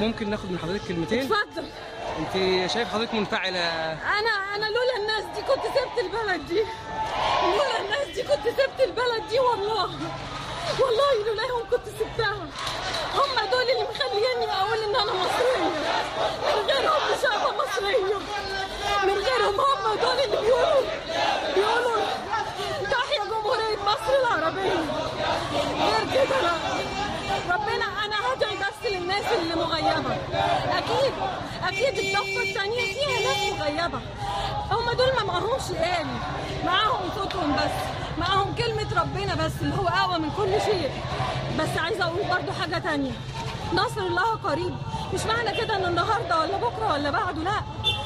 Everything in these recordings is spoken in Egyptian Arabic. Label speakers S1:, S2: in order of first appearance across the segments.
S1: ممكن ناخد من حضرتك كلمتين
S2: اتفضل
S1: انت شايف حضرتك منفعله
S2: انا انا لولا الناس دي كنت سبت البلد دي لولا الناس دي كنت سبت البلد دي والله والله لولاهم كنت سبتها هم دول اللي مخليني اقول ان انا مصريه من غيرهم مش هبقى مصريه من غيرهم هم دول اللي بيقولوا بيقولوا تحيا جمهوريه مصر العربيه غير كده لا ربنا انا هدعي بس للناس اللي مغيبه اكيد اكيد الضفه الثانيه فيها ناس مغيبه هم دول ما معهمش آلي معاهم صوتهم بس معاهم كلمة ربنا بس اللي هو أقوى من كل شيء بس عايزة أقول برضو حاجة تانية نصر الله قريب مش معنى كده ان النهارده ولا بكره ولا بعده لا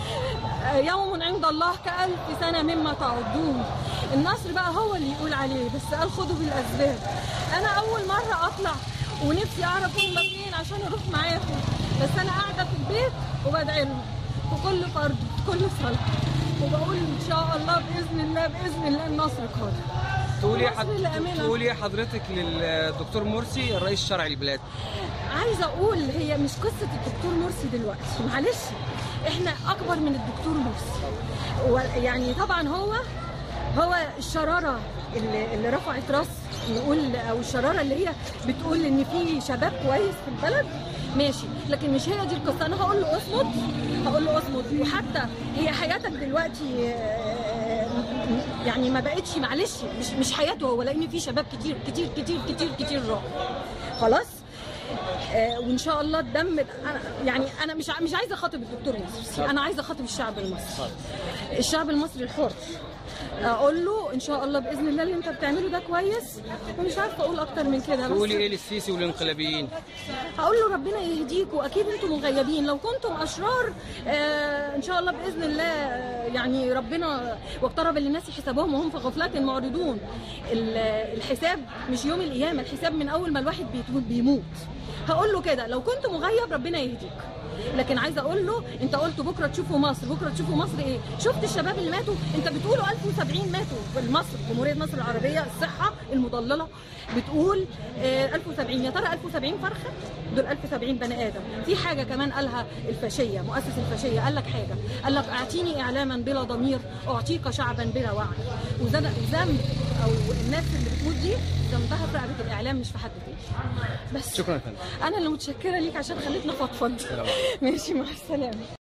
S2: يوم عند الله كألف سنة مما تعدون النصر بقى هو اللي يقول عليه بس قال خدوا بالأسباب أنا أول مرة أطلع ونفسي أعرف هم فين عشان أروح معاهم بس أنا قاعدة في البيت وبدعي لهم في كل فرد في كل صلاة وبقول إن شاء الله بإذن الله بإذن الله النصر قادم
S1: تقولي
S2: مصر
S1: حد...
S2: اللي أمنة.
S1: تقولي حضرتك للدكتور مرسي الرئيس الشرعي للبلاد
S2: عايزه اقول هي مش قصه الدكتور مرسي دلوقتي معلش احنا اكبر من الدكتور مرسي و- يعني طبعا هو هو الشراره اللي, اللي رفعت راس نقول او الشراره اللي هي بتقول ان في شباب كويس في البلد ماشي لكن مش هي دي القصه انا هقول له اصمت هقول له اصمت وحتى هي حياتك دلوقتي آه، يعني ما بقتش معلش مش مش حياته هو لان في شباب كتير كتير كتير كتير كتير راح خلاص آه، وان شاء الله الدم أنا يعني انا مش ع- مش عايزه اخاطب الدكتور مرسي انا عايزه اخاطب الشعب المصري الشعب المصري الحر اقول له ان شاء الله باذن الله اللي انت بتعمله ده كويس ومش عارفه اقول اكتر من كده
S1: تقولي
S2: بس
S1: ايه للسيسي والانقلابيين
S2: هقول له ربنا يهديكوا اكيد انتم مغيبين لو كنتم اشرار آه ان شاء الله باذن الله آه، يعني ربنا واقترب للناس حسابهم وهم في غفلات معرضون ال- الحساب مش يوم القيامه الحساب من اول ما الواحد بيتو- بيموت هقول له كده لو كنت مغيب ربنا يهديك لكن عايزه اقول له انت قلت بكره تشوفوا مصر بكره تشوفوا مصر ايه شفت الشباب اللي ماتوا انت بتقولوا 1070 ماتوا في مصر جمهوريه مصر العربيه الصحه المضلله بتقول آه 1070 يا ترى 1070 فرخه دول 1070 بني ادم في حاجه كمان قالها الفاشيه مؤسس الفاشيه قال لك حاجه قال لك اعطيني اعلاما بلا ضمير اعطيك شعبا بلا وعي وذنب وذنب او الناس اللي بتموت دي ذنبها في رقبه الاعلام مش في حد تاني بس
S1: شكرا يا فندم
S2: انا اللي متشكره ليك عشان خليتنا فضفض ماشي مع السلامه